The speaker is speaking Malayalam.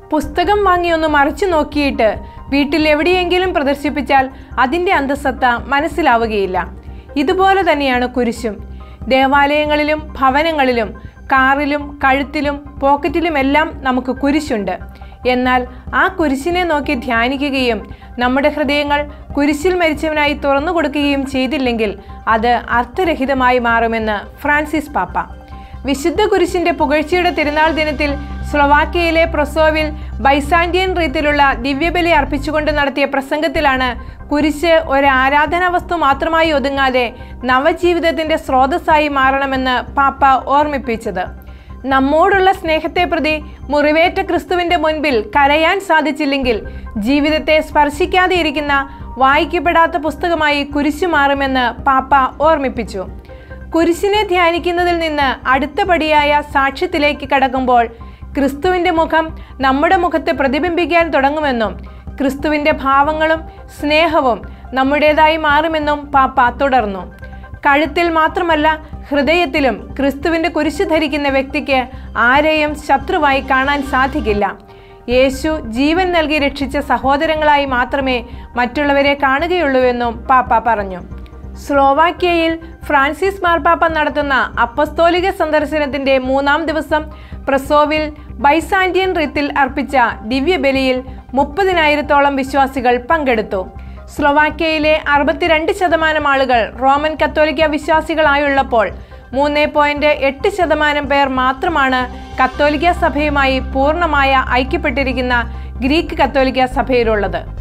പുസ്തകം വാങ്ങി ഒന്ന് മറിച്ചു നോക്കിയിട്ട് വീട്ടിൽ എവിടെയെങ്കിലും പ്രദർശിപ്പിച്ചാൽ അതിൻ്റെ അന്തസത്ത മനസ്സിലാവുകയില്ല ഇതുപോലെ തന്നെയാണ് കുരിശും ദേവാലയങ്ങളിലും ഭവനങ്ങളിലും കാറിലും കഴുത്തിലും പോക്കറ്റിലുമെല്ലാം നമുക്ക് കുരിശുണ്ട് എന്നാൽ ആ കുരിശിനെ നോക്കി ധ്യാനിക്കുകയും നമ്മുടെ ഹൃദയങ്ങൾ കുരിശിൽ മരിച്ചവനായി തുറന്നു കൊടുക്കുകയും ചെയ്തില്ലെങ്കിൽ അത് അർത്ഥരഹിതമായി മാറുമെന്ന് ഫ്രാൻസിസ് പാപ്പ വിശുദ്ധ കുരിശിന്റെ പുകഴ്ചയുടെ തിരുനാൾ ദിനത്തിൽ സ്ലൊവാക്യയിലെ പ്രൊസോവിൽ ബൈസാൻഡിയൻ റീത്തിലുള്ള ദിവ്യബലി അർപ്പിച്ചുകൊണ്ട് നടത്തിയ പ്രസംഗത്തിലാണ് കുരിശ് ഒരു ആരാധനാ വസ്തു മാത്രമായി ഒതുങ്ങാതെ നവജീവിതത്തിന്റെ സ്രോതസ്സായി മാറണമെന്ന് പാപ്പ ഓർമ്മിപ്പിച്ചത് നമ്മോടുള്ള സ്നേഹത്തെ പ്രതി മുറിവേറ്റ ക്രിസ്തുവിന്റെ മുൻപിൽ കരയാൻ സാധിച്ചില്ലെങ്കിൽ ജീവിതത്തെ സ്പർശിക്കാതെ ഇരിക്കുന്ന വായിക്കപ്പെടാത്ത പുസ്തകമായി കുരിശു മാറുമെന്ന് പാപ്പ ഓർമ്മിപ്പിച്ചു കുരിശിനെ ധ്യാനിക്കുന്നതിൽ നിന്ന് അടുത്ത പടിയായ സാക്ഷ്യത്തിലേക്ക് കടക്കുമ്പോൾ ക്രിസ്തുവിന്റെ മുഖം നമ്മുടെ മുഖത്ത് പ്രതിബിംബിക്കാൻ തുടങ്ങുമെന്നും ക്രിസ്തുവിന്റെ ഭാവങ്ങളും സ്നേഹവും നമ്മുടേതായി മാറുമെന്നും പാപ്പ തുടർന്നു കഴുത്തിൽ മാത്രമല്ല ഹൃദയത്തിലും ക്രിസ്തുവിന്റെ കുരിശ് ധരിക്കുന്ന വ്യക്തിക്ക് ആരെയും ശത്രുവായി കാണാൻ സാധിക്കില്ല യേശു ജീവൻ നൽകി രക്ഷിച്ച സഹോദരങ്ങളായി മാത്രമേ മറ്റുള്ളവരെ കാണുകയുള്ളൂവെന്നും പാപ്പ പറഞ്ഞു സ്ലോവാക്യയിൽ ഫ്രാൻസിസ് മാർപ്പാപ്പ നടത്തുന്ന അപ്പസ്തോലിക സന്ദർശനത്തിന്റെ മൂന്നാം ദിവസം പ്രസോവിൽ ബൈസാൻഡിയൻ റിത്തിൽ അർപ്പിച്ച ദിവ്യബലിയിൽ മുപ്പതിനായിരത്തോളം വിശ്വാസികൾ പങ്കെടുത്തു സ്ലൊവാക്യയിലെ അറുപത്തിരണ്ട് ശതമാനം ആളുകൾ റോമൻ കത്തോലിക്ക വിശ്വാസികളായുള്ളപ്പോൾ മൂന്ന് പോയിന്റ് എട്ട് ശതമാനം പേർ മാത്രമാണ് കത്തോലിക്ക സഭയുമായി പൂർണ്ണമായ ഐക്യപ്പെട്ടിരിക്കുന്ന ഗ്രീക്ക് കത്തോലിക്ക സഭയിലുള്ളത്